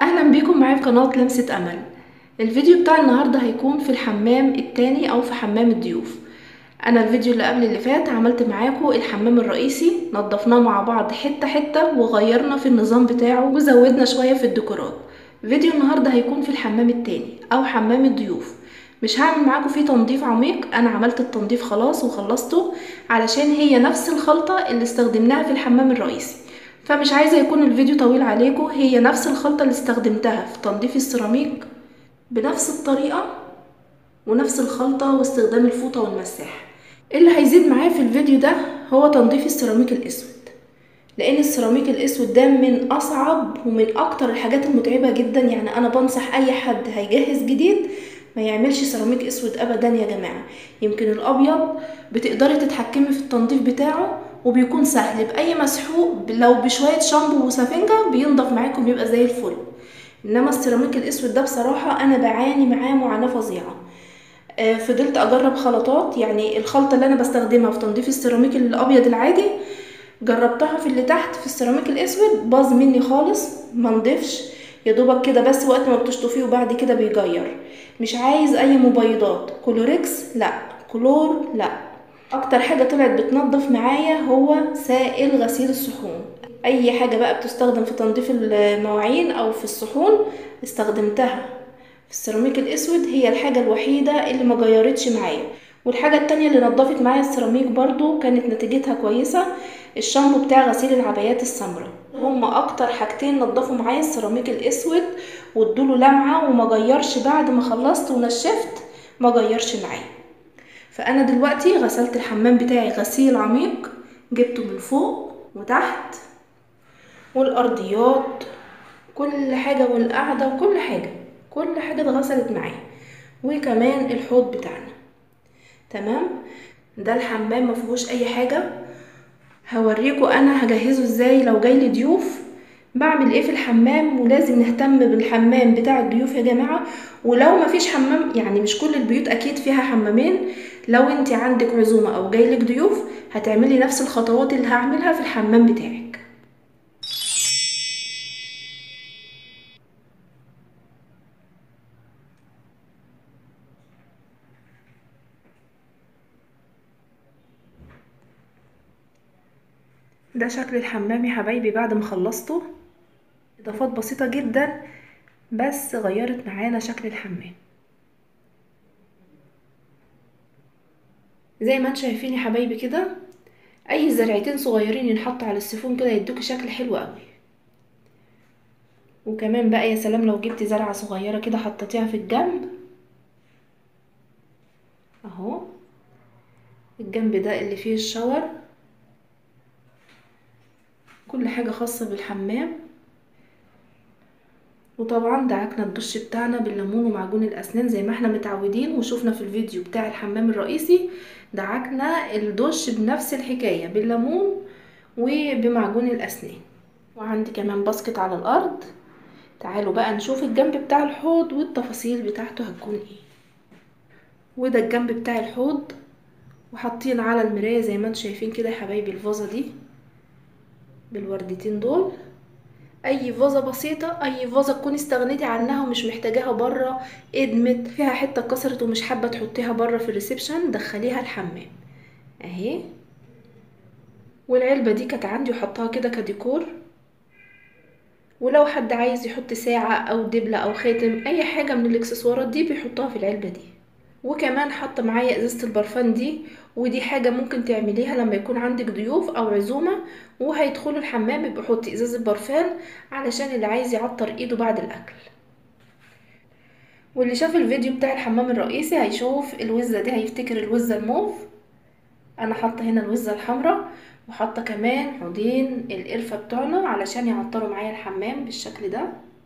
اهلا بيكم معايا في قناة لمسة امل الفيديو بتاع النهاردة هيكون في الحمام التاني او في حمام الضيوف انا الفيديو اللي قبل اللي فات عملت معاكم الحمام الرئيسي نضفناه مع بعض حتة حتة وغيرنا في النظام بتاعه وزودنا شوية في الديكورات فيديو النهاردة هيكون في الحمام التاني او حمام الضيوف مش هعمل معاكم فيه تنظيف عميق انا عملت التنظيف خلاص وخلصته علشان هي نفس الخلطة اللي استخدمناها في الحمام الرئيسي فمش عايزة يكون الفيديو طويل عليكم هي نفس الخلطة اللي استخدمتها في تنظيف السيراميك بنفس الطريقة ونفس الخلطة واستخدام الفوطة والمساح اللي هيزيد معايا في الفيديو ده هو تنظيف السيراميك الاسود لان السيراميك الاسود ده من اصعب ومن اكتر الحاجات المتعبة جدا يعني انا بنصح اي حد هيجهز جديد ما يعملش سيراميك اسود ابدا يا جماعة يمكن الابيض بتقدري تتحكمي في التنظيف بتاعه وبيكون سهل باي مسحوق لو بشويه شامبو وسفنجه بينضف معاكم بيبقى زي الفل انما السيراميك الاسود ده بصراحه انا بعاني معاه معاناه فظيعه آه فضلت اجرب خلطات يعني الخلطه اللي انا بستخدمها في تنظيف السيراميك الابيض العادي جربتها في اللي تحت في السيراميك الاسود باظ مني خالص ما نضفش يا دوبك كده بس وقت ما بتشطفيه وبعد كده بيجير مش عايز اي مبيضات كلوريكس لا كلور لا اكتر حاجه طلعت بتنضف معايا هو سائل غسيل الصحون اي حاجه بقى بتستخدم في تنظيف المواعين او في الصحون استخدمتها في السيراميك الاسود هي الحاجه الوحيده اللي ما غيرتش معايا والحاجه التانية اللي نضفت معايا السيراميك برضو كانت نتيجتها كويسه الشامبو بتاع غسيل العبايات السمراء هما اكتر حاجتين نضفوا معايا السيراميك الاسود وادوله لمعه وما غيرش بعد ما خلصت ونشفت ما غيرش معايا فانا دلوقتي غسلت الحمام بتاعي غسيل عميق جبته من فوق وتحت والارضيات كل حاجه والقعده وكل حاجه كل حاجه اتغسلت معايا وكمان الحوض بتاعنا تمام ده الحمام ما فيهوش اي حاجه هوريكم انا هجهزه ازاي لو جاي لي ضيوف بعمل ايه في الحمام ولازم نهتم بالحمام بتاع الضيوف يا جماعه ولو ما فيش حمام يعني مش كل البيوت اكيد فيها حمامين لو انت عندك عزومه او جايلك ضيوف هتعملي نفس الخطوات اللي هعملها في الحمام بتاعك ده شكل الحمام يا حبايبي بعد ما خلصته اضافات بسيطه جدا بس غيرت معانا شكل الحمام زي ما انتم شايفين يا حبايبي كده اي زرعتين صغيرين ينحطوا على السيفون كده يدوكي شكل حلو قوي وكمان بقى يا سلام لو جبتي زرعه صغيره كده حطيتيها في الجنب اهو الجنب ده اللي فيه الشاور كل حاجه خاصه بالحمام وطبعا دعكنا الدش بتاعنا بالليمون ومعجون الاسنان زي ما احنا متعودين وشوفنا في الفيديو بتاع الحمام الرئيسي دعكنا الدش بنفس الحكايه بالليمون وبمعجون الاسنان وعندي كمان باسكت على الارض تعالوا بقى نشوف الجنب بتاع الحوض والتفاصيل بتاعته هتكون ايه وده الجنب بتاع الحوض وحاطين على المرايه زي ما انتم شايفين كده يا حبايبي الفازه دي بالوردتين دول اي فازه بسيطه اي فازه تكوني استغنيتي عنها ومش محتاجاها بره ادمت فيها حته اتكسرت ومش حابه تحطيها بره في الريسبشن دخليها الحمام اهي والعلبه دي كانت عندي وحطها كده كديكور ولو حد عايز يحط ساعه او دبله او خاتم اي حاجه من الاكسسوارات دي بيحطها في العلبه دي وكمان حاطه معايا ازازه البرفان دي ودي حاجه ممكن تعمليها لما يكون عندك ضيوف او عزومه وهيدخلوا الحمام يبقى حطي ازازه برفان علشان اللي عايز يعطر ايده بعد الاكل واللي شاف الفيديو بتاع الحمام الرئيسي هيشوف الوزه دي هيفتكر الوزه الموف انا حاطه هنا الوزه الحمراء وحاطه كمان عودين القرفه بتوعنا علشان يعطروا معايا الحمام بالشكل ده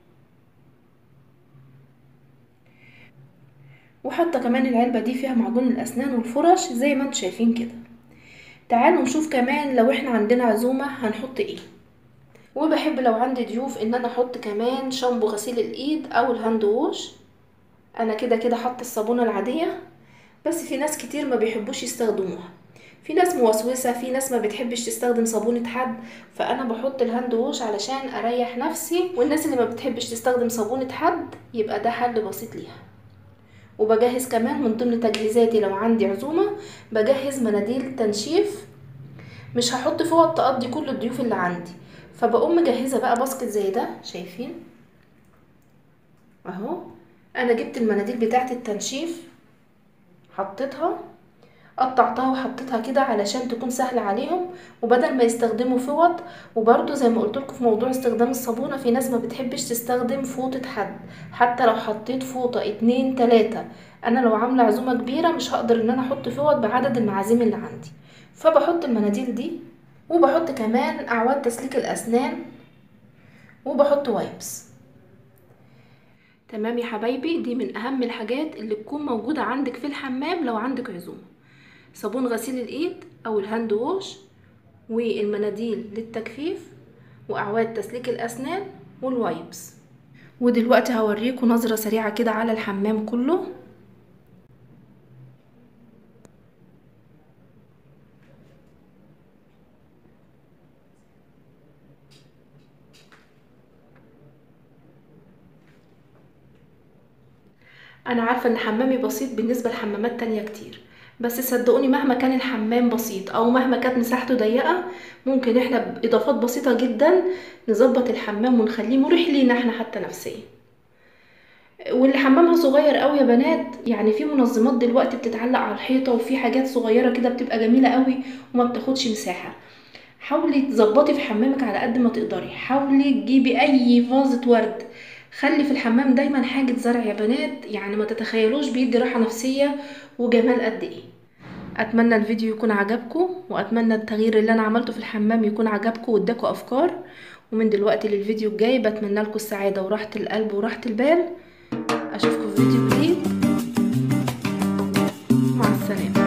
وحاطه كمان العلبه دي فيها معجون الاسنان والفرش زي ما انتم شايفين كده تعالوا نشوف كمان لو احنا عندنا عزومه هنحط ايه وبحب لو عندي ضيوف ان انا احط كمان شامبو غسيل الايد او الهاند ووش انا كده كده حاطه الصابونه العاديه بس في ناس كتير ما بيحبوش يستخدموها في ناس موسوسة في ناس ما بتحبش تستخدم صابونة حد فانا بحط الهاند ووش علشان اريح نفسي والناس اللي ما بتحبش تستخدم صابونة حد يبقى ده حل بسيط ليها وبجهز كمان من ضمن تجهيزاتي لو عندي عزومة بجهز مناديل تنشيف مش هحط فوط تقضي كل الضيوف اللي عندي فبقوم مجهزة بقى باسكت زي ده شايفين اهو انا جبت المناديل بتاعت التنشيف حطيتها قطعتها وحطيتها كده علشان تكون سهلة عليهم وبدل ما يستخدموا فوط وبرده زي ما قلت لكم في موضوع استخدام الصابونة في ناس ما بتحبش تستخدم فوطة حد حتى لو حطيت فوطة اتنين تلاتة انا لو عاملة عزومة كبيرة مش هقدر ان انا احط فوط بعدد المعازيم اللي عندي فبحط المناديل دي وبحط كمان اعواد تسليك الاسنان وبحط وايبس تمام يا حبايبي دي من اهم الحاجات اللي تكون موجودة عندك في الحمام لو عندك عزومة صابون غسيل الايد او الهاند ووش والمناديل للتجفيف واعواد تسليك الاسنان والوايبس ودلوقتي هوريكم نظرة سريعة كده على الحمام كله انا عارفة ان حمامي بسيط بالنسبة لحمامات تانية كتير بس صدقوني مهما كان الحمام بسيط او مهما كانت مساحته ضيقة ممكن احنا باضافات بسيطة جدا نظبط الحمام ونخليه مريح لينا احنا حتى نفسيا واللي حمامها صغير قوي يا بنات يعني في منظمات دلوقتي بتتعلق على الحيطة وفي حاجات صغيرة كده بتبقى جميلة قوي وما بتاخدش مساحة حاولي تظبطي في حمامك على قد ما تقدري حاولي تجيبي اي فازة ورد خلي في الحمام دايما حاجة زرع يا بنات يعني ما تتخيلوش بيدي راحة نفسية وجمال قد ايه اتمنى الفيديو يكون عجبكم واتمنى التغيير اللي انا عملته في الحمام يكون عجبكم واداكم افكار ومن دلوقتي للفيديو الجاي بتمنى لكم السعاده وراحه القلب وراحه البال اشوفكم في فيديو جديد مع السلامه